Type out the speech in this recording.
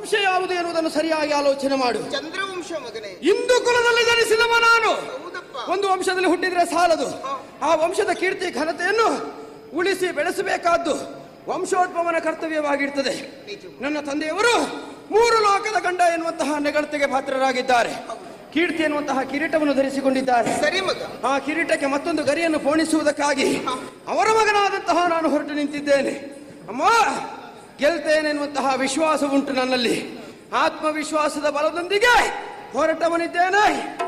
ವಂಶ ಯಾವುದು ಎನ್ನುವುದನ್ನು ಸರಿಯಾಗಿ ಆಲೋಚನೆ ಮಾಡು ಚಂದ್ರವಂಶ ಮಗನೇ ಹಿಂದೂ ಕುಲದಲ್ಲಿ ಜನಿಸಿದವ ನಾನು ಹೌದಪ್ಪ ಒಂದು ವಂಶದಲ್ಲಿ ಹುಟ್ಟಿದ್ರೆ ಸಾಲದು ಆ ವಂಶದ ಕೀರ್ತಿ ಘನತೆಯನ್ನು ಉಳಿಸಿ ಬೆಳೆಸಬೇಕಾದ್ದು ವಂಶೋದ್ಭವನ ಕರ್ತವ್ಯವಾಗಿರ್ತದೆ ನನ್ನ ತಂದೆಯವರು ಮೂರು ಲೋಕದ ಗಂಡ ಎನ್ನುವಂತಹ ನೆಗಳತೆಗೆ ಪಾತ್ರರಾಗಿದ್ದಾರೆ ಕೀರ್ತಿ ಎನ್ನುವಂತಹ ಕಿರೀಟವನ್ನು ಧರಿಸಿಕೊಂಡಿದ್ದಾರೆ ಸರಿ ಮಗ ಆ ಕಿರೀಟಕ್ಕೆ ಮತ್ತೊಂದು ಗರಿಯನ್ನು ಪೋಣಿಸುವುದಕ್ಕಾಗಿ ಅವರ ಮಗನಾದಂತಹ ನಾನು ಹೊರಟು ನಿಂತಿದ್ದೇನೆ ಅಮ್ಮ ಗೆಲ್ತೇನೆನ್ನುವಂತಹ ವಿಶ್ವಾಸ ಉಂಟು ನನ್ನಲ್ಲಿ ಆತ್ಮವಿಶ್ವಾಸದ ಬಲದೊಂದಿಗೆ ಹೊರಟವನಿದ್ದೇನೆ